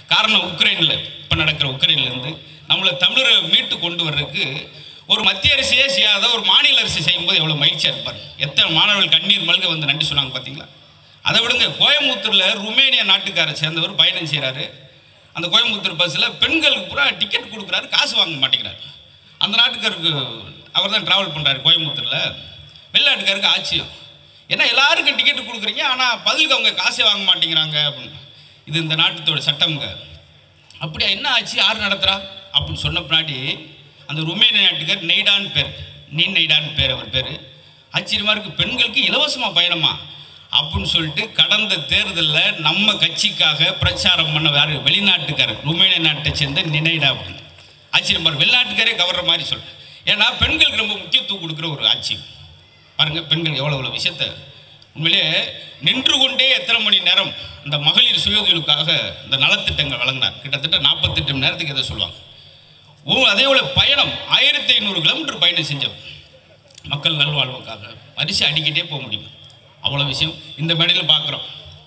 காரணம் உக்ரைனில் இப்போ நடக்கிற உக்ரைன்லேருந்து நம்மளை தமிழரை மீட்டு கொண்டு வர்றதுக்கு ஒரு மத்திய அரசியே செய்யாத ஒரு மாநில அரசு செய்யும்போது எவ்வளோ மகிழ்ச்சியாக இருப்பார் எத்தனை மாணவர்கள் கண்ணீர் மல்க வந்து நன்றி சொன்னாங்க பார்த்தீங்களா அதை விடுங்க கோயம்புத்தூரில் ருமேனியா நாட்டுக்காரை சேர்ந்தவர் பயணம் செய்கிறாரு அந்த கோயம்புத்தூர் பஸ்ஸில் பெண்களுக்கு பூரா டிக்கெட் கொடுக்குறாரு காசு வாங்க மாட்டேங்கிறாரு அந்த நாட்டுக்காருக்கு அவர் தான் ட்ராவல் பண்ணுறாரு கோயம்புத்தூரில் வெளிநாட்டுக்காருக்கு ஆட்சியம் ஏன்னா எல்லாருக்கும் டிக்கெட் கொடுக்குறீங்க ஆனால் பதிலுக்கு அவங்க காசே வாங்க மாட்டேங்கிறாங்க அப்படின்னு இது இந்த நாட்டத்தோட சட்டம்ங்க அப்படியா என்ன ஆச்சு யார் நடத்துகிறா அப்படின்னு சொன்ன பின்னாடி அந்த ருமேனிய நாட்டுக்கார் நெய்டான் பேர் நீ நெய்டான் பேர் அவர் பேர் ஆச்சரியமாக இருக்குது பெண்களுக்கு இலவசமாக பயணமா அப்படின்னு சொல்லிட்டு கடந்த தேர்தலில் நம்ம கட்சிக்காக பிரச்சாரம் பண்ண வேறு வெளிநாட்டுக்காரர் ருமேனிய நாட்டை சேர்ந்த நினைடா அப்படின்னு ஆச்சரியமா இருக்கு. வெளிநாட்டுக்காரே கவர்ற மாதிரி சொல்கிறேன் ஏன்னா பெண்களுக்கு ரொம்ப முக்கியத்துவம் கொடுக்குற ஒரு ஆட்சி பாருங்க பெண்கள் எவ்வளோ எவ்வளோ விஷயத்த உண்மையிலே நின்று கொண்டே எத்தனை மணி நேரம் இந்த மகளிர் சுயதொழிலுக்காக இந்த நலத்திட்டங்கள் வழங்கினார் கிட்டத்தட்ட நாற்பத்தெட்டு மணி நேரத்துக்கு எதை சொல்லுவாங்க ஓ அதே போல பயணம் ஆயிரத்தி ஐநூறு கிலோமீட்டர் பயணம் செஞ்சவர் மக்கள் நல்வாழ்வுக்காக வரிசை அடிக்கிட்டே போக முடியும் அவ்வளோ விஷயம் இந்த மேடையில் பார்க்குறோம்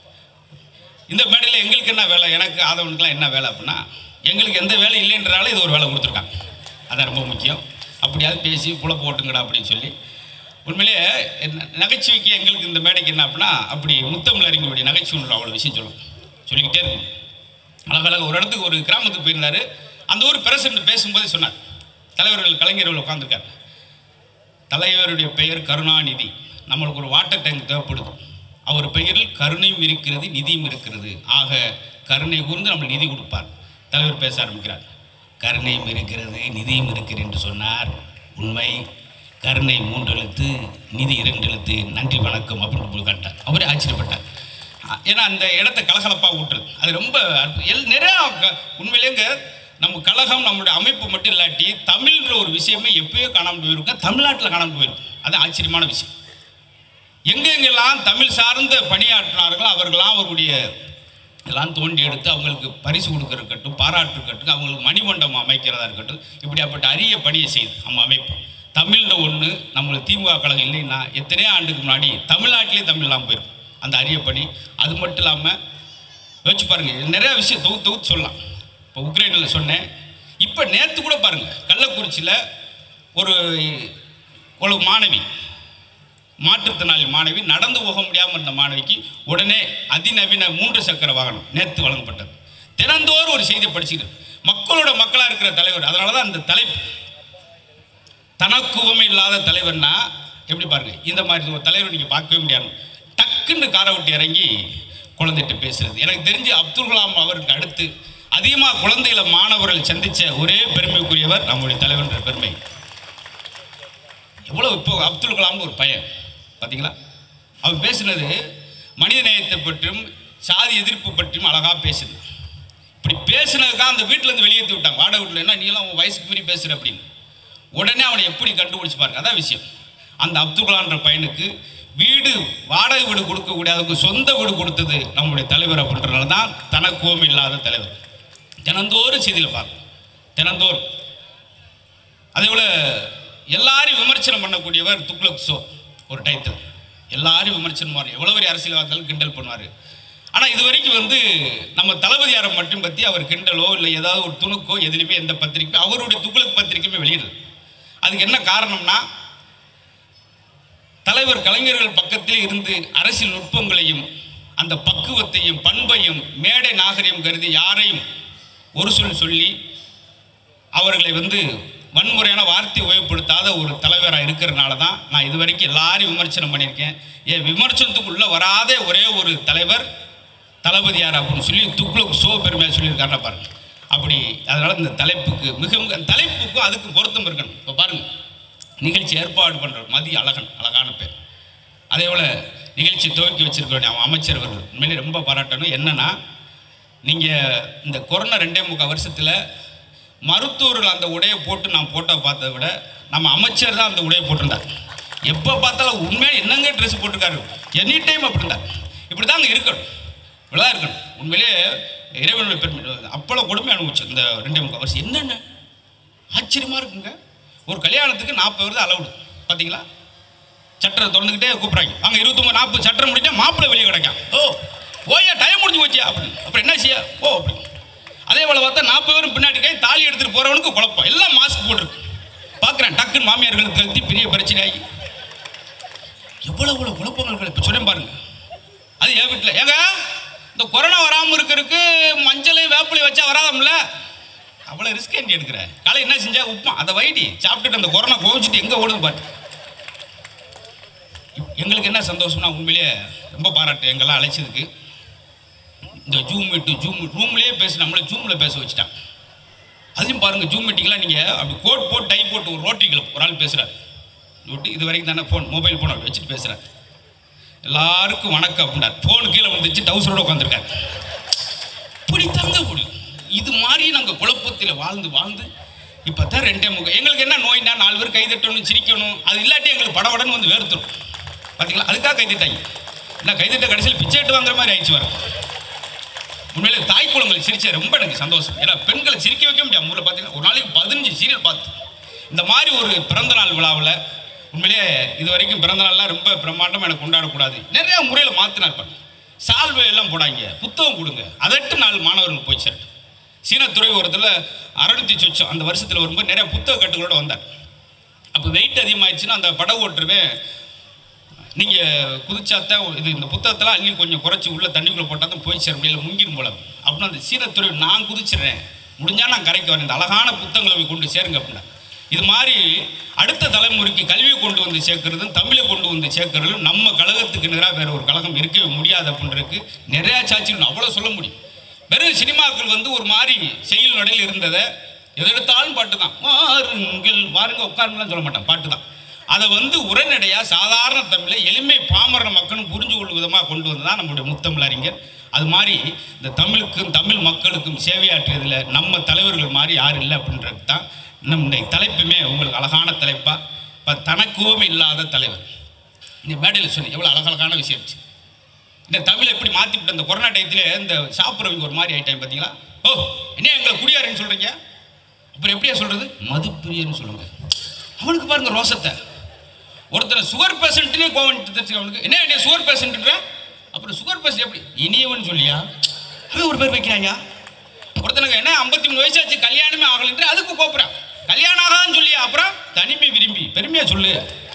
இந்த மேடையில் எங்களுக்கு என்ன வேலை எனக்கு ஆதவனுக்குலாம் என்ன வேலை அப்படின்னா எங்களுக்கு எந்த வேலை இல்லைன்றனால இது ஒரு வேலை கொடுத்துருக்காங்க அதான் ரொம்ப முக்கியம் அப்படியாவது பேசி புல போட்டுங்கடா அப்படின்னு சொல்லி உண்மையிலேயே என்ன- நகைச்சுவைக்கு எங்களுக்கு இந்த மேடைக்கு என்ன அப்படின்னா அப்படி முத்தமிழறிஞருடைய நகைச்சுவை அவ்வளோ விஷயம் சொல்லும் சொல்லிக்கிட்டே இருக்கும் அழகழக ஒரு இடத்துக்கு ஒரு கிராமத்துக்கு போயிருந்தாரு அந்த ஊர் பிரசிடண்ட் பேசும்போது சொன்னார் தலைவர்கள் கலைஞர்கள் உட்காந்துருக்காரு தலைவருடைய பெயர் கருணாநிதி நம்மளுக்கு ஒரு வாட்டர் டேங்க் தேவைப்படுது அவர் பெயரில் கருணையும் இருக்கிறது நிதியும் இருக்கிறது ஆக கருணை கூர்ந்து நம்மளுக்கு நிதி கொடுப்பார் தலைவர் பேச ஆரம்பிக்கிறார் கருணையும் இருக்கிறது நிதியும் இருக்கிறது என்று சொன்னார் உண்மை கருணை மூன்று எழுத்து நிதி இரண்டு எழுத்து நன்றி வணக்கம் அப்படின்னு போய் காட்டார் அவரே ஆச்சரியப்பட்டார் அ- ஏன்னா அந்த இடத்த கலகலப்பாக விட்டுறது அது ரொம்ப அற்பு- எல் நிறையா க- உண்மையிலேங்க நம்ம கழகம் நம்மளுடைய அமைப்பு மட்டும் இல்லாட்டி தமிழ்ன்ற ஒரு விஷயமே எப்பயோ காணாமல் போயிருக்கும் தமிழ்நாட்டில் காணாமல் போயிருக்கும் அது ஆச்சரியமான விஷயம் எங்கெங்கெல்லாம் தமிழ் சார்ந்த பணியாற்றினார்களோ அவர்களாம் அவருடைய எல்லாம் தோண்டி எடுத்து அவங்களுக்கு பரிசு கொடுக்கறது இருக்கட்டும் பாராட்டு இருக்கட்டும் அவங்களுக்கு மணிமண்டபம் அமைக்கிறதா இருக்கட்டும் இப்படியாப்பட்ட அரிய பணியை செய்யுது நம்ம அமைப்பு தமிழில் ஒன்று நம்மளுக்கு திமுக கழகம் இல்லைன்னா எத்தனையோ ஆண்டுக்கு முன்னாடி தமிழ்நாட்டிலே தமிழ் இல்லாமல் போயிருக்கும் அந்த அரிய பணி அது மட்டும் இல்லாமல் யோசிச்சு பாருங்க நிறைய விஷயம் தொகுத்து தொகுத்து சொல்லலாம் இப்போ உக்ரைனில் சொன்னேன் இப்போ நேற்று கூட பாருங்க கள்ளக்குறிச்சியில் ஒரு ஒரு மாணவி மாற்றுத்திறனாளி மாணவி நடந்து போக முடியாமல் இருந்த மாணவிக்கு உடனே அதிநவீன மூன்று சக்கர வாகனம் நேற்று வழங்கப்பட்டது தினந்தோறும் ஒரு செய்தி படிச்சுக்கிறேன் மக்களோட மக்களாக இருக்கிற தலைவர் அதனால தான் அந்த தலைப்பு தனக்கு உவமை இல்லாத தலைவர்னா எப்படி பாருங்க இந்த மாதிரி ஒரு தலைவர் நீங்கள் பார்க்கவே முடியாது டக்குன்னு காரை விட்டு இறங்கி குழந்தைகிட்ட பேசுறது எனக்கு தெரிஞ்சு அப்துல் கலாம் அவருக்கு அடுத்து அதிகமாக குழந்தைகளை மாணவர்கள் சந்தித்த ஒரே பெருமைக்குரியவர் நம்முடைய தலைவர்ன்ற பெருமை எவ்வளோ இப்போ அப்துல் கலாம்னு ஒரு பையன் பார்த்தீங்களா அவன் பேசுனது மனித நேயத்தை பற்றியும் சாதி எதிர்ப்பு பற்றியும் அழகாக பேசுது இப்படி பேசுனதுக்காக அந்த வீட்டிலேருந்து வெளியேற்றி விட்டாங்க வாடகை வீட்டில் என்ன நீலாம் உன் வயசுக்கு மீறி பேசுகிற அப்படின்னு உடனே அவனை எப்படி கண்டுபிடிச்சு பாருங்க அதான் விஷயம் அந்த அப்துல் கலாம்ன்ற பையனுக்கு வீடு வாடகை வீடு கொடுக்கக்கூடியதுக்கு சொந்த வீடு கொடுத்தது நம்முடைய தலைவர் அப்படின்றனால தான் தனக்கோம் இல்லாத தலைவர் தினந்தோறும் செய்தியில் பார்க்கணும் தினந்தோறும் அதே போல் எல்லாரையும் விமர்சனம் பண்ணக்கூடியவர் துக்ளக் ஷோ ஒரு டைட்டில் எல்லாரையும் விமர்சனம் பண்ணுவார் எவ்வளோ பெரிய அரசியல்வாதிகள் கிண்டல் பண்ணுவார் ஆனால் இது வரைக்கும் வந்து நம்ம தளபதியாரை மட்டும் பற்றி அவர் கிண்டலோ இல்லை ஏதாவது ஒரு துணுக்கோ எதுலையுமே எந்த பத்திரிக்கை அவருடைய துக்ளக் பத்திரிக்கையுமே வெளியிடல அதுக்கு என்ன காரணம்னா தலைவர் கலைஞர்கள் பக்கத்தில் இருந்து அரசியல் நுட்பங்களையும் அந்த பக்குவத்தையும் பண்பையும் மேடை நாகரிகம் கருதி யாரையும் ஒரு சொல் சொல்லி அவர்களை வந்து வன்முறையான வார்த்தை உபயோகப்படுத்தாத ஒரு தலைவராக இருக்கிறனால தான் நான் இது வரைக்கும் எல்லாரையும் விமர்சனம் பண்ணியிருக்கேன் என் விமர்சனத்துக்குள்ளே வராத ஒரே ஒரு தலைவர் தளபதியார் அப்படின்னு சொல்லி துக்ளக் சோ பெருமையாக சொல்லியிருக்காருன்னா பாருங்க அப்படி அதனால் இந்த தலைப்புக்கு மிக மிக அந்த தலைப்புக்கும் அதுக்கு பொருத்தம் இருக்கணும் இப்போ பாருங்க நிகழ்ச்சி ஏற்பாடு பண்ணுற மதி அழகன் அழகான பேர் அதே போல் நிகழ்ச்சி துவக்கி வச்சிருக்க அவன் அமைச்சர் அவர்கள் உண்மையிலே ரொம்ப பாராட்டணும் என்னன்னா நீங்கள் இந்த கொரோனா ரெண்டே முக்கால் வருஷத்தில் மருத்துவர்கள் அந்த உடையை போட்டு நான் போட்டோ பார்த்ததை விட நம்ம அமைச்சர் தான் அந்த உடையை போட்டிருந்தார் எப்போ பார்த்தாலும் உண்மையாக என்னங்க ட்ரெஸ் போட்டிருக்காரு எனி டைம் அப்படி இருந்தார் இப்படி தான் அங்கே இருக்கணும் இப்படிதான் இருக்கணும் உண்மையிலே இறைவனுடைய பெருமை அப்பளோ கொடுமை அனுபவிச்சு இந்த ரெண்டே முக்கால் வருஷம் என்னென்ன ஆச்சரியமாக இருக்குங்க ஒரு கல்யாணத்துக்கு நாற்பது வருது அலவுடு பார்த்தீங்களா சட்டரை திறந்துக்கிட்டே கூப்பிட்றாங்க அங்கே இருபத்தொம்பது நாற்பது சட்டரை முடிட்டா மாப்பிள்ளை வெளியே கிடைக்கான் ஓ ஓயா டைம் முடிஞ்சு போச்சியா அப்படின்னு அப்புறம் என்ன செய்ய ஓ அப்படி பேரும் பின்னாடி இருக்காங்க தாலி எடுத்துட்டு போறவனுக்கு குழப்பம் எல்லாம் மாஸ்க் போட்டிருக்கு பார்க்குறேன் டக்குன்னு மாமியார்களுக்கு கழுத்தி பெரிய பிரச்சனை ஆகி எவ்வளவு எவ்வளவு குழப்பங்கள் இப்போ சொன்னேன் பாருங்க அது என் வீட்டில் ஏங்க இந்த கொரோனா வராமல் இருக்கிறதுக்கு மஞ்சளை வேப்பிலை வச்சா வராதம்ல அவ்வளோ ரிஸ்க் ஏண்டி எடுக்கிற காலை என்ன செஞ்சா உப்புமா அதை வைடி சாப்பிட்டுட்டு அந்த கொரோனா கோவிச்சிட்டு எங்கே ஓடுது பாரு எங்களுக்கு என்ன சந்தோஷம்னா உண்மையிலேயே ரொம்ப பாராட்டு எங்கெல்லாம் அழைச்சதுக்கு இந்த ஜூம் மீட்டு ஜூம் ரூம்லேயே பேசி நம்மளை ஜூமில் பேச வச்சுட்டான் அதையும் பாருங்க ஜூம் மீட்டிங்லாம் நீங்கள் அப்படி கோட் போட்டு டை போட்டு ஒரு ரோட்டரி கிளப் ஒரு ஆள் பேசுகிறார் விட்டு இது வரைக்கும் தானே ஃபோன் மொபைல் ஃபோன் அப்படி வச்சுட்டு பேசுகிறார் எல்லாருக்கும் வணக்கம் அப்படின்னார் ஃபோனு கீழே வந்துச்சு டவுசரோட உட்காந்துருக்காரு இப்படி தங்க முடியும் இது மாதிரி நாங்கள் குழப்பத்தில் வாழ்ந்து வாழ்ந்து இப்போ தான் ரெண்டே முகம் எங்களுக்கு என்ன நோய்னா நாலு பேர் கை தட்டணும் சிரிக்கணும் அது இல்லாட்டி எங்களுக்கு படபடன்னு வந்து வேர்த்துரும் பார்த்தீங்களா அதுக்காக கை தட்டாங்க இல்லை கை தட்ட கடைசியில் பிச்சை எடுத்து வாங்குற மாதிரி ஆயிடுச்சு வரும் உண்மையிலே தாய் குளங்களை சிரிச்ச ரொம்ப எனக்கு சந்தோஷம் ஏன்னா பெண்களை சிரிக்க வைக்க முடியாது ஊரில் பார்த்தீங்கன்னா ஒரு நாளைக்கு பதினஞ்சு சீரியல் பார்த்து இந்த மாதிரி ஒரு பிறந்த நாள் விழாவில் உண்மையிலேயே இது வரைக்கும் பிறந்த நாள்லாம் ரொம்ப பிரம்மாண்டம் எனக்கு கொண்டாடக்கூடாது நிறைய முறையில் மாற்றினா இருப்பாங்க சால்வை எல்லாம் போடாங்க புத்தகம் கொடுங்க அதட்டு நாலு மாணவர்கள் போய் சேரட்டும் சீன துறைமுகத்தில் அறுநூத்தி சொச்சம் அந்த வருஷத்தில் வரும்போது நிறைய புத்தக கட்டுகளோட வந்தார் அப்போ வெயிட் அதிகமாயிடுச்சுன்னா அந்த படகு ஓட்டுருவேன் நீங்கள் குதிச்சாத்தான் இது இந்த புத்தகத்தெல்லாம் அள்ளி கொஞ்சம் குறைச்சி உள்ள தண்ணிக்குள்ளே போட்டால் தான் போய் சேர முடியல முங்கிரும் போல அப்படின்னு அந்த சீனத்துறை நான் குதிச்சிடுறேன் முடிஞ்சா நான் கரைக்கு வரேன் இந்த அழகான புத்தகங்களை போய் கொண்டு சேருங்க அப்படின்னா இது மாதிரி அடுத்த தலைமுறைக்கு கல்வியை கொண்டு வந்து சேர்க்கறதும் தமிழை கொண்டு வந்து சேர்க்கறதும் நம்ம கழகத்துக்கு நிகராக வேற ஒரு கழகம் இருக்கவே முடியாது அப்படின்றதுக்கு நிறையா சாட்சிகள் அவ்வளோ சொல்ல முடியும் வெறும் சினிமாக்கள் வந்து ஒரு மாதிரி செயல் நடையில் இருந்ததை எதை எடுத்தாலும் பாட்டு தான் வாருங்கள் வாருங்க உட்காருங்கலாம் சொல்ல மாட்டேன் பாட்டு தான் அதை வந்து உரைநடையாக சாதாரண தமிழை எளிமை பாமர மக்களும் புரிஞ்சு கொள்ளும் விதமாக கொண்டு வந்து தான் நம்முடைய முத்தமிழ் அறிஞர் அது மாதிரி இந்த தமிழுக்கும் தமிழ் மக்களுக்கும் சேவையாற்றியதில் நம்ம தலைவர்கள் மாதிரி யாரும் இல்லை அப்படின்றது தான் நம்முடைய தலைப்புமே உங்களுக்கு அழகான தலைப்பா இப்போ தனக்குவமே இல்லாத தலைவர் இந்த மேடையில் சொல்லி எவ்வளோ அழகழகான விஷயம் இருந்துச்சு இந்த தமிழை எப்படி மாற்றிவிட்டு இந்த கொரோனா டயத்தில் இந்த சாப்பிட்றவங்க ஒரு மாதிரி ஆயிட்டாங்க பார்த்தீங்களா ஓ என்ன எங்களை குடியாருன்னு சொல்கிறீங்க அப்புறம் எப்படியா சொல்கிறது மதுப்பிரியன்னு சொல்லுங்க அவனுக்கு பாருங்க ரோசத்தை ஒருத்தனை சுகர் பேஷண்ட்னே கோவம் தெரிஞ்சு அவனுக்கு என்ன என்ன சுகர் பேஷண்ட்ன்ற அப்புறம் சுகர் பேஷண்ட் எப்படி இனியவன் சொல்லியா அவன் ஒரு பேர் வைக்கிறாங்க ஒருத்தனுக்கு என்ன ஐம்பத்தி மூணு வயசாச்சு கல்யாணமே ஆகலைன்ற அதுக்கு கோப்புறான் கல்யாணம் ஆகான்னு சொல்லியா அப்புறம் தனிமை விரும்பி பெருமையா சொல்லு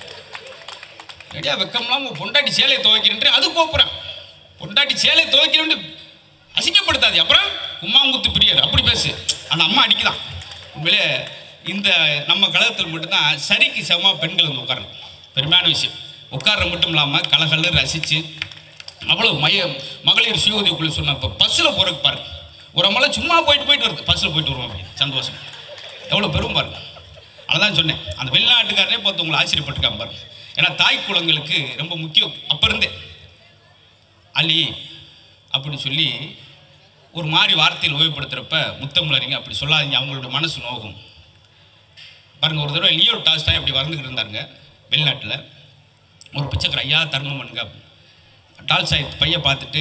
ரெடியா வெக்கம்லாம் உன் பொண்டாட்டி சேலையை துவைக்கிறேன் அது கோப்புறான் பொண்டாட்டி சேலையை துவைக்கிறேன்னு அசிங்கப்படுத்தாது அப்புறம் கும்மாங்குத்து பிரியர் அப்படி பேசு அந்த அம்மா அடிக்கலாம் உண்மையிலே இந்த நம்ம கழகத்தில் மட்டும்தான் சரிக்கு சமமா பெண்கள் வந்து உட்காரணும் பெருமையான விஷயம் உட்கார்ற மட்டும் இல்லாமல் கலகல்ல ரசித்து அவ்வளோ மைய மகளிர் சுய உதவிக்குழு சொன்ன இப்போ பஸ்ஸில் போகிறதுக்கு பாருங்க ஒரு அம்மால சும்மா போயிட்டு போயிட்டு வருது பஸ்ஸில் போயிட்டு வருவோம் அப்படி சந்தோஷம் எவ்வளோ பெரும் பாருங்க அதான் சொன்னேன் அந்த வெளிநாட்டுக்காரரே பார்த்து உங்களை ஆச்சரியப்பட்டிருக்காங்க பாருங்க ஏன்னா தாய் குளங்களுக்கு ரொம்ப முக்கியம் அப்போ இருந்தே அலி அப்படின்னு சொல்லி ஒரு மாதிரி வார்த்தையில் உபயோகப்படுத்துகிறப்ப முத்தமிழறிங்க அப்படி சொல்லாதீங்க அவங்களோட மனசு நோகும் பாருங்க ஒரு தடவை லியோ டாஸ்டாய் அப்படி வளர்ந்துக்கிட்டு இருந்தாருங்க வெளிநாட்டில் ஒரு பிச்சைக்கார ஐயா தர்மம் பண்ணுங்க டால்சாய் பைய பார்த்துட்டு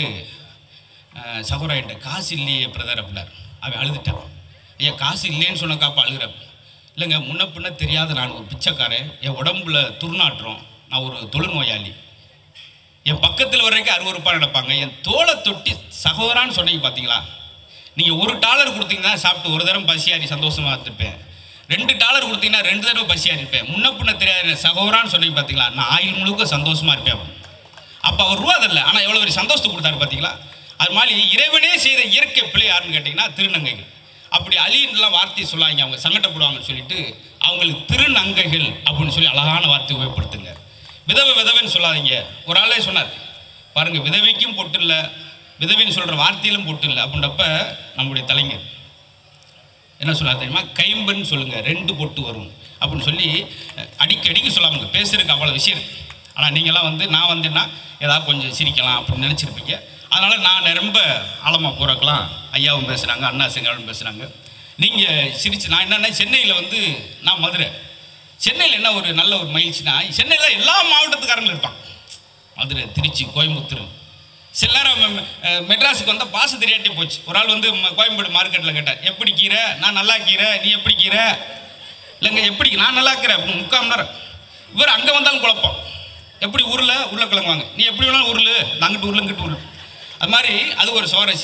சகோரா என்கிட்ட காசு இல்லையே பிரதர் அப்படின்னார் அவன் அழுதுட்டான் ஐயா காசு இல்லைன்னு சொன்னக்காப்பா அழுகிறேன் இல்லைங்க முன்ன பின்ன தெரியாத நான் ஒரு பிச்சைக்காரன் என் உடம்புல துர்நாற்றம் நான் ஒரு தொழுநோயாளி என் பக்கத்தில் வரைக்கும் அருவறுப்பாக நடப்பாங்க என் தோலை தொட்டி சகோதரான்னு சொன்னீங்க பார்த்தீங்களா நீங்கள் ஒரு டாலர் கொடுத்தீங்கன்னா சாப்பிட்டு ஒரு தரம் பசியாரி சந்தோஷமாக இருந்திருப்பேன் ரெண்டு டாலர் கொடுத்தீங்கன்னா ரெண்டு தடவை பசியாரி இருப்பேன் முன்ன பின்ன தெரியாத சகோதரான்னு சொன்னீங்க பார்த்தீங்களா நான் ஆயில் முழுக்க சந்தோஷமாக இருப்பேன் அப்போ அவர் ரூபா தரல ஆனால் எவ்வளோ பெரிய சந்தோஷத்தை கொடுத்தாரு பார்த்தீங்களா அது மாதிரி இறைவனே செய்த இயற்கை பிள்ளை யாருன்னு கேட்டிங்கன்னா திருநங்கைகள் அப்படி அலின்லாம் வார்த்தையை சொல்லாங்க அவங்க சங்கடப்படுவாங்கன்னு சொல்லிட்டு அவங்களுக்கு திருநங்கைகள் அப்படின்னு சொல்லி அழகான வார்த்தை உபயோகப்படுத்துங்க விதவை விதவைன்னு சொல்லாதீங்க ஒரு ஆளே சொன்னார் பாருங்க விதவைக்கும் பொட்டு இல்லை விதவைன்னு சொல்கிற வார்த்தையிலும் பொட்டு இல்லை அப்படின்றப்ப நம்முடைய தலைஞர் என்ன சொல்லார் தெரியுமா கைம்பன்னு சொல்லுங்க ரெண்டு பொட்டு வரும் அப்படின்னு சொல்லி அஹ், அடிக்கடிக்கு சொல்லாமங்க பேசுறதுக்கு அவ்வளோ விஷயம் இருக்கு ஆனால் நீங்களாம் வந்து நான் வந்தேன்னா ஏதாவது கொஞ்சம் சிரிக்கலாம் அப்படின்னு நினச்சிருப்பீங்க அதனால் நான் ரொம்ப ஆழமாக போகிறக்கலாம் ஐயாவும் பேசுகிறாங்க அண்ணா செங்காலும் பேசுகிறாங்க நீங்கள் சிரிச்சு நான் என்னென்னா சென்னையில் வந்து நான் மதுரை சென்னையில் என்ன ஒரு நல்ல ஒரு மகிழ்ச்சினா சென்னையில் எல்லா மாவட்டத்துக்காரங்களும் இருப்பான் மதுரை திருச்சி கோயம்புத்தூர் சில நேரம் மெ- மெ- அஹ் மெட்ராஸுக்கு வந்தால் பாச தெரியாட்டே போச்சு ஒரு ஆள் வந்து ம- கோயம்பேடு மார்க்கெட்டில் கேட்டார் எப்படி கீரை நான் நல்லா கீரை நீ எப்படி கீரை இல்லைங்க எப்படி நான் நல்லா இருக்கிறேன் அப்படின்னு முக்கால் மணி நேரம் இவர் அங்கே வந்தாலும் குழப்பம் எப்படி ஊரில் உருளைக்கிழங்கு வாங்க நீ எப்படி வேணாலும் உருள் நாங்கிட்டு உருள் இங்கிட்டு உருள் அது மாதிரி அது ஒரு சுவாரஸ்யம்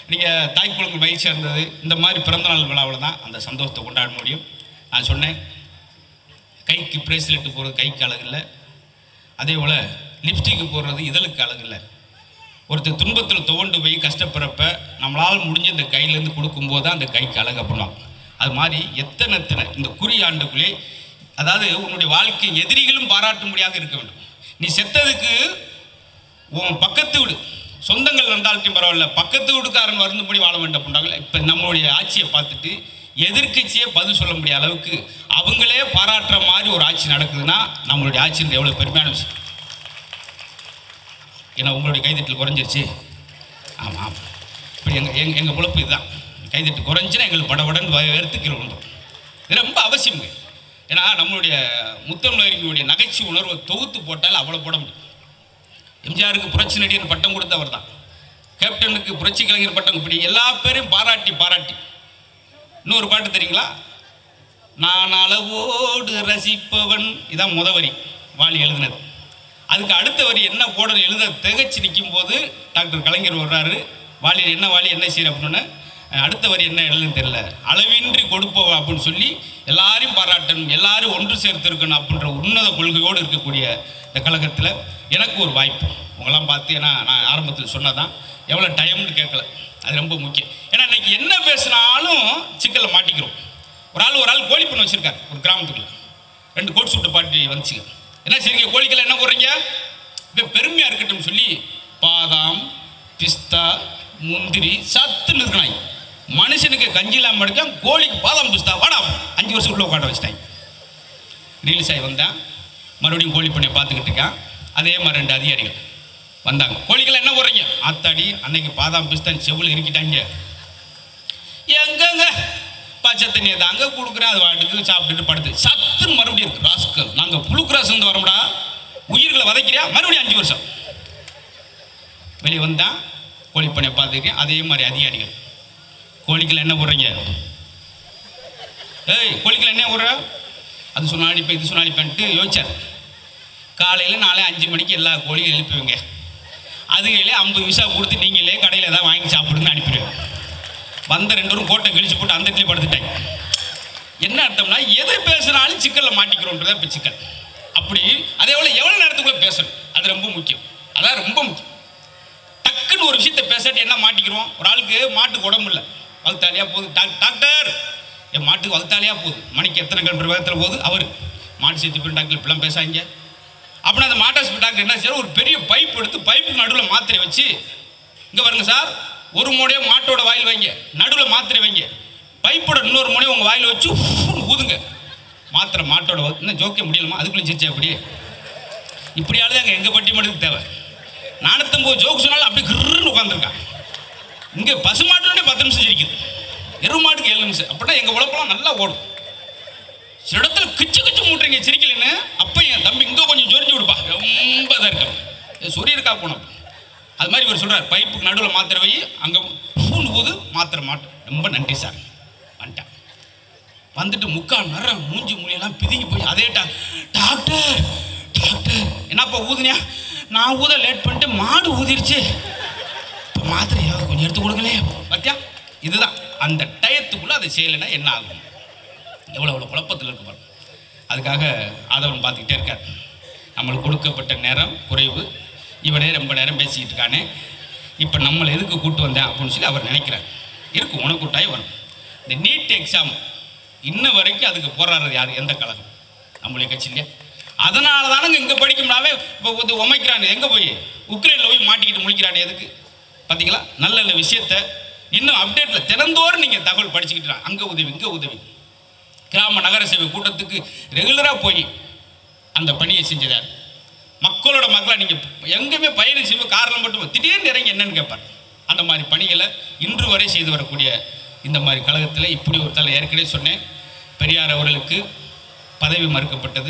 நீங்கள் தாய்க்குழுக்கு மகிழ்ச்சியாக இருந்தது இந்த மாதிரி பிறந்தநாள் விழாவில் தான் அந்த சந்தோஷத்தை கொண்டாட முடியும் நான் சொன்னேன் கைக்கு பிரேஸ்லெட்டு போடுறது கைக்கு அழகு இல்லை அதே போல் லிப்ஸ்டிக்கு போடுறது இதழுக்கு அழகு இல்லை ஒருத்தர் துன்பத்தில் துவண்டு போய் கஷ்டப்படுறப்ப நம்மளால் முடிஞ்ச இந்த கையிலேருந்து கொடுக்கும்போது தான் அந்த கைக்கு அழகு அப்படின்வாங்க அது மாதிரி எத்தனை எத்தனை இந்த குறி ஆண்டுக்குள்ளே அதாவது உன்னுடைய வாழ்க்கை எதிரிகளும் பாராட்டும்படியாக இருக்க வேண்டும் நீ செத்ததுக்கு உன் பக்கத்து வீடு சொந்தங்கள் வந்தாலும் பரவாயில்ல பக்கத்து வீடுக்காரன் வருந்தபடி வாழ வேண்டும் அப்படின்றாங்க இப்போ நம்மளுடைய ஆட்சியை பார்த்துட்டு எதிர்க்கட்சியே பதில் சொல்ல முடியாத அளவுக்கு அவங்களே பாராட்டுற மாதிரி ஒரு ஆட்சி நடக்குதுன்னா நம்மளுடைய ஆட்சியில் எவ்வளோ பெருமையான விஷயம் ஏன்னா உங்களுடைய கைதட்டல் குறைஞ்சிருச்சு ஆமாம் ஆமாம் இப்படி எங்கள் எங்கள் எங்கள் பொழப்பு இதுதான் கைதட்டு குறைஞ்சுன்னா எங்களுக்கு படபடன்னு வேர்த்து கீழே விழுந்துரும் இது ரொம்ப அவசியங்க ஏன்னா நம்மளுடைய முத்தமிழறிஞருடைய நகைச்சுவை உணர்வை தொகுத்து போட்டால் அவ்வளோ போட முடியும் எம்ஜிஆருக்கு புரட்சி நடிகர் பட்டம் கொடுத்தவர் தான் கேப்டனுக்கு புரட்சி கலைஞர் பட்டம் இப்படி எல்லா பேரையும் பாராட்டி பாராட்டி இன்னொரு பாட்டு தெரியுங்களா நான் அளவோடு ரசிப்பவன் இதான் முத வரி வாலி எழுதினது அதுக்கு அடுத்த வரி என்ன போடணும் எழுத திகச்சு நிற்கும் போது டாக்டர் கலைஞர் வர்றாரு வாலி என்ன வாலி என்ன செய்யற அப்படின்னு அஹ், அடுத்த வரி என்ன எழுதுன்னு தெரியல அளவின்றி கொடுப்பவ அப்படின்னு சொல்லி எல்லாரையும் பாராட்டணும் எல்லாரும் ஒன்று சேர்த்து இருக்கணும் அப்படின்ற உன்னத கொள்கையோடு இருக்கக்கூடிய இந்த கழகத்தில் எனக்கு ஒரு வாய்ப்பு உங்களாம் பார்த்து ஏன்னா நான் ஆரம்பத்தில் சொன்னதான் எவ்வளோ டைம்னு கேட்கல அது ரொம்ப முக்கியம் ஏன்னா இன்னைக்கு என்ன பேசினாலும் சிக்கலில் மாட்டிக்கிறோம் ஒரு ஆள் ஒரு ஆள் கோழி பண்ண வச்சிருக்காரு ஒரு கிராமத்துக்குள்ள ரெண்டு கோட் சூட்டு பாட்டி வந்துச்சுங்க என்ன செய்றீங்க கோழிக்கெல்லாம் என்ன போடுறீங்க இப்போ பெருமையாக இருக்கட்டும் சொல்லி பாதாம் பிஸ்தா முந்திரி சத்துன்னு இருக்கிறாங்க மனுஷனுக்கு கஞ்சி இல்லாமல் எடுக்க கோழிக்கு பாதாம் பிஸ்தா வாடா அஞ்சு வருஷம் உள்ள உட்கார வச்சிட்டாங்க ரிலீஸ் ஆகி வந்தேன் மறுபடியும் கோழி பண்ணையை பார்த்துக்கிட்டு இருக்கேன் அதே மாதிரி ரெண்டு அதிகாரிகள் வந்தாங்க கோழிக்கெல்லாம் என்ன போடுறீங்க ஆத்தாடி அன்னைக்கு பாதாம் பிஸ்தான் செவ்வல் இருக்கிட்டாங்க எங்கங்க பச்சை தண்ணியை தாங்க கொடுக்குறேன் அது வாட்டுக்கு சாப்பிட்டுட்டு படுத்து சத்துன்னு மறுபடியும் இருக்கு ராஸ்கல் நாங்கள் புழுக்ராஸ் வந்து வரோம்டா உயிர்களை வதைக்கிறியா மறுபடியும் அஞ்சு வருஷம் வெளியே வந்தா கோழிப்பண்ணையை பார்த்துருக்கேன் அதே மாதிரி அதிகாரிகள் கோழிக்கெல்லாம் என்ன போடுறீங்க ஏய் கோழிக்கெல்லாம் என்ன போடுற அது சொன்னாடி இப்போ இது சொன்னாடி பண்ணிட்டு யோசிச்சார் காலையில் நாளை அஞ்சு மணிக்கு எல்லா கோழியும் எழுப்புவீங்க அதுகளே ஐம்பது விசா கொடுத்து நீங்களே கடையில் ஏதாவது வாங்கி சாப்பிடுங்கன்னு அனுப்பிடுவேன் வந்த ரெண்டு பேரும் கோட்டை கிழிச்சு போட்டு அந்த இடத்துல படுத்துட்டாங்க என்ன அர்த்தம்னா எது பேசுனாலும் சிக்கலில் மாட்டிக்கிறோன்றது இப்போ சிக்கல் அப்படி அதே போல் எவ்வளோ நேரத்துக்குள்ளே பேசணும் அது ரொம்ப முக்கியம் அதான் ரொம்ப முக்கியம் டக்குன்னு ஒரு விஷயத்த பேசாட்டி என்ன மாட்டிக்கிறோம் ஒரு ஆளுக்கு மாட்டுக்கு உடம்பு இல்லை வகுத்தாலியாக போகுது டாக் டாக்டர் என் மாட்டுக்கு வகுத்தாலியாக போகுது மணிக்கு எத்தனை கிலோமீட்டர் வேகத்தில் போகுது அவர் மாட்டு சேர்த்து போய் டாக்டர் இப்படிலாம் பேசாங்க அப்படின்னா அந்த மாட்டாஸ்பி டாக்டர் என்ன செய்யறாரு ஒரு பெரிய பைப் எடுத்து பைப்புக்கு நடுவில் மாத்திரை வச்சு இங்கே பாருங்க சார் ஒரு மூடையை மாட்டோட வாயில் வைங்க நடுவில் மாத்திரை வைங்க பைப்போட இன்னொரு மூடையை உங்கள் வாயில் வச்சு உஃப்னு ஊதுங்க மாத்திரை மாட்டோட வா- இன்னும் ஜோக்க முடியலமா அதுக்குள்ளே சிரிச்சா அப்படியே இப்படியாவது அங்கே எங்கள் பட்டி மட்டும் தேவை நானூற்றம்பது ஜோக்கு சொன்னாலும் அப்படி கிருன்னு உட்காந்துருக்கான் இங்கே பசு மாட்டுடைய பத்து நிமிஷம் சிரிக்குது எரு மாட்டுக்கு ஏழு நிமிஷம் அப்படின்னா எங்கள் உழப்பெல்லாம் நல்லா ஓடும் சில இடத்துல கிச்சு கிச்சு மூட்டுறீங்க சிரிக்கலன்னு அப்போ என் தம்பி இங்கே கொஞ்சம் சொரிஞ்சு விடுப்பா ரொம்ப இதாக இருக்கா சொறி இருக்கா போனோம் அது மாதிரி இவர் சொல்றார் பைப்புக்கு நடுவில் மாத்திரை வை அங்கே பூண்டு போது மாத்திரை மாட்டு ரொம்ப நன்றி சார் வந்துட்டேன் வந்துட்டு முக்கால் நேரம் மூஞ்சி மூலியெல்லாம் பிதுங்கி போய் அதே டா டாக்டர் டாக்டர் என்னப்பா ஊதுனியா நான் ஊத லேட் பண்ணிட்டு மாடு ஊதிருச்சு இப்போ மாத்திரையாவது கொஞ்சம் எடுத்து கொடுங்களே பார்த்தியா இதுதான் அந்த டயத்துக்குள்ளே அதை செய்யலைன்னா என்ன ஆகும் எவ்வளோ எவ்வளோ குழப்பத்தில் இருக்கு பாருங்க அதுக்காக ஆதவன் பார்த்துக்கிட்டே இருக்கார் நம்மளுக்கு கொடுக்கப்பட்ட நேரம் குறைவு இவனே ரொம்ப நேரம் பேசிக்கிட்டு இருக்கானே இப்போ நம்மளை எதுக்கு கூட்டு வந்தேன் அப்படின்னு சொல்லி அவர் நினைக்கிறார் இருக்கும் உனக்கு கூட்டாய் வரும் இந்த நீட் எக்ஸாம் இன்ன வரைக்கும் அதுக்கு போராடுறது யார் எந்த கழகம் நம்மளுடைய கட்சி இல்லையா அதனால தானங்க இங்கே படிக்கும்னாவே இப்போ வந்து உமைக்கிறான் எங்கே போய் உக்ரைனில் போய் மாட்டிக்கிட்டு முழிக்கிறான் எதுக்கு பார்த்தீங்களா நல்ல நல்ல விஷயத்த இன்னும் அப்டேட்டில் தினந்தோறும் நீங்கள் தகவல் படிச்சுக்கிட்டு அங்கே உதவி இங்கே உதவி கிராம நகர சேவை கூட்டத்துக்கு ரெகுலராக போய் அந்த பணியை செஞ்சதார் மக்களோட மக்களாக நீங்கள் எங்கேயுமே பயணம் செய்வோம் காரணம் மட்டும் திடீர்னு இறங்கி என்னன்னு கேட்பார் அந்த மாதிரி பணிகளை இன்று வரை செய்து வரக்கூடிய இந்த மாதிரி கழகத்தில் இப்படி ஒரு தலை ஏற்கனவே சொன்னேன் பெரியார் அவர்களுக்கு பதவி மறுக்கப்பட்டது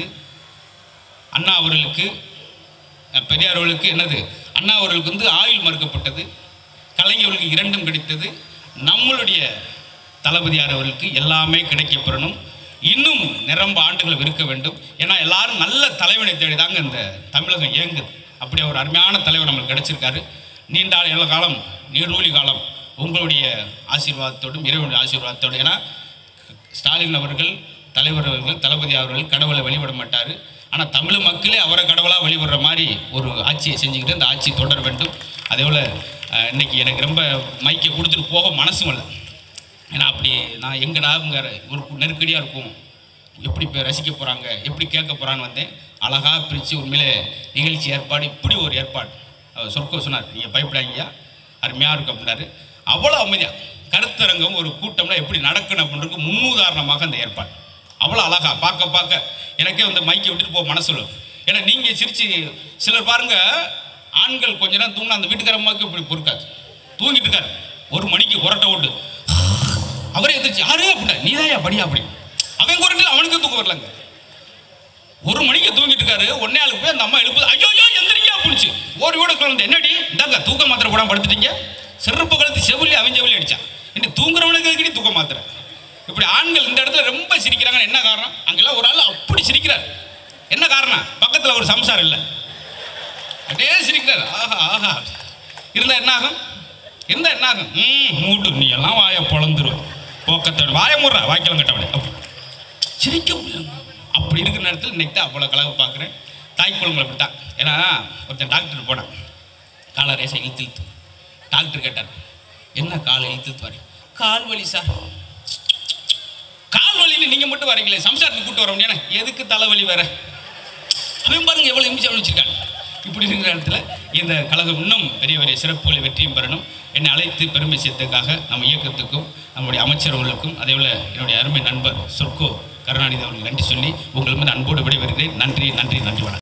அண்ணா அவர்களுக்கு அஹ், பெரியார் அவர்களுக்கு என்னது அண்ணா அவர்களுக்கு வந்து ஆயுள் மறுக்கப்பட்டது கலைஞர்களுக்கு இரண்டும் கிடைத்தது நம்மளுடைய தளபதியார் அவர்களுக்கு எல்லாமே கிடைக்கப்பெறணும் இன்னும் நிரம்ப ஆண்டுகள் இருக்க வேண்டும் ஏன்னா எல்லாரும் நல்ல தலைவனை தேடி தாங்க இந்த தமிழகம் இயங்குது அப்படி ஒரு அருமையான தலைவர் நம்மளுக்கு கிடைச்சிருக்காரு நீண்ட இள காலம் நீடூழி காலம் உங்களுடைய ஆசீர்வாதத்தோடும் இறைவனுடைய ஆசீர்வாதத்தோடும் ஏன்னா ஸ்டாலின் அவர்கள் தலைவர் அவர்கள் தளபதி அவர்கள் கடவுளை வழிபட மாட்டார் ஆனால் தமிழ் மக்களே அவரை கடவுளாக வழிபடுற மாதிரி ஒரு ஆட்சியை செஞ்சுக்கிட்டு அந்த ஆட்சி தொடர வேண்டும் அதே போல் அஹ், இன்னைக்கு எனக்கு ரொம்ப மைக்கை கொடுத்துட்டு போக மனசும் இல்லை ஏன்னா அப்படி நான் எங்கடாங்கிற ஒரு நெருக்கடியாக இருக்கும் எப்படி இப்போ ரசிக்க போகிறாங்க எப்படி கேட்க போகிறான்னு வந்தேன் அழகாக பிரித்து உண்மையிலே நிகழ்ச்சி ஏற்பாடு இப்படி ஒரு ஏற்பாடு அவர் சொர்க்கம் சொன்னார் நீங்கள் பயப்படாதீங்க அருமையாக இருக்கும் அப்படின்னாரு அவ்வளோ அமைதியாக கருத்தரங்கம் ஒரு கூட்டம்லாம் எப்படி நடக்கணும் அப்படின்றதுக்கு முன்னுதாரணமாக அந்த ஏற்பாடு அவ்வளோ அழகா பார்க்க பார்க்க எனக்கே வந்து மைக்கை விட்டுட்டு போக மனசு வரும். ஏன்னா நீங்கள் சிரிச்சு சிலர் பாருங்க ஆண்கள் கொஞ்ச நேரம் தூங்கினா அந்த வீட்டுக்காரம்மாவுக்கு இப்படி பொறுக்காது தூங்கிட்டு இருக்காரு ஒரு மணிக்கு உரட்டை ஓட்டு அவரே எதிர்த்து யாரே அப்படின்னா நீதாயா படியா அப்படி அவன் குரட்டில் அவனுக்கு தூக்கம் வரலங்க ஒரு மணிக்கு தூங்கிட்டு இருக்காரு ஒன்னே ஆளுக்கு போய் அந்த அம்மா எழுப்புது ஐயோ ஐயோ எந்திரிங்க அப்படிச்சு ஓடி ஓட குழந்தை என்னடி இந்தாங்க தூக்க மாத்திரை போடாம படுத்துட்டீங்க செருப்பு கழுத்து செவிலி அவன் செவிலி அடிச்சான் இன்னும் தூங்குறவனுக்கு எதுக்கடி தூக்க மாத்திரை இப்படி ஆண்கள் இந்த இடத்துல ரொம்ப சிரிக்கிறாங்கன்னு என்ன காரணம் அங்கெல்லாம் ஒரு ஆள் அப்படி சிரிக்கிறார் என்ன காரணம் பக்கத்துல ஒரு சம்சாரம் இல்லை அப்படியே சிரிக்கிறார் ஆஹா ஆஹா இருந்தா என்ன ஆகும் இருந்தா என்ன ஆகும் ம் மூட்டு நீ எல்லாம் வாயை பொழந்துரும் போக்கத்தோட வாயை முடுற வாய்க்கலாம் கட்டவனே அப்படி சிரிக்க முடியல அப்படி இருக்கிற நேரத்தில் இன்னைக்கு தான் அவ்வளோ கலவை பார்க்குறேன் தாய் குழம்புல அப்படித்தான் ஏன்னா ஒருத்தன் டாக்டர் போனான் காலை ரேசை இழுத்து இழுத்து டாக்டர் கேட்டார் என்ன காலை இழுத்து இழுத்து வரீங்க கால் வலி சார் கால் வலின்னு நீங்கள் மட்டும் வரீங்களே சம்சாரத்துக்கு கூட்டு வர முடியாது எதுக்கு தலைவலி வேற அவன் பாருங்க எவ்வளோ நிமிஷம் வச்சிருக்காங்க இப்படி இருக்கிற இடத்துல இந்த கழகம் இன்னும் பெரிய பெரிய சிறப்புகளை வெற்றியும் பெறணும் என்னை அழைத்து பெருமை சேர்த்ததுக்காக நம்ம இயக்கத்துக்கும் நம்முடைய அமைச்சர்களுக்கும் அதேபோல் என்னுடைய அருமை நண்பர் சொர்க்கோ கருணாநிதி அவர்களுக்கு நன்றி சொல்லி உங்கள் மீது அன்போடு விடைபெறுகிறேன் நன்றி நன்றி நன்றி வணக்கம்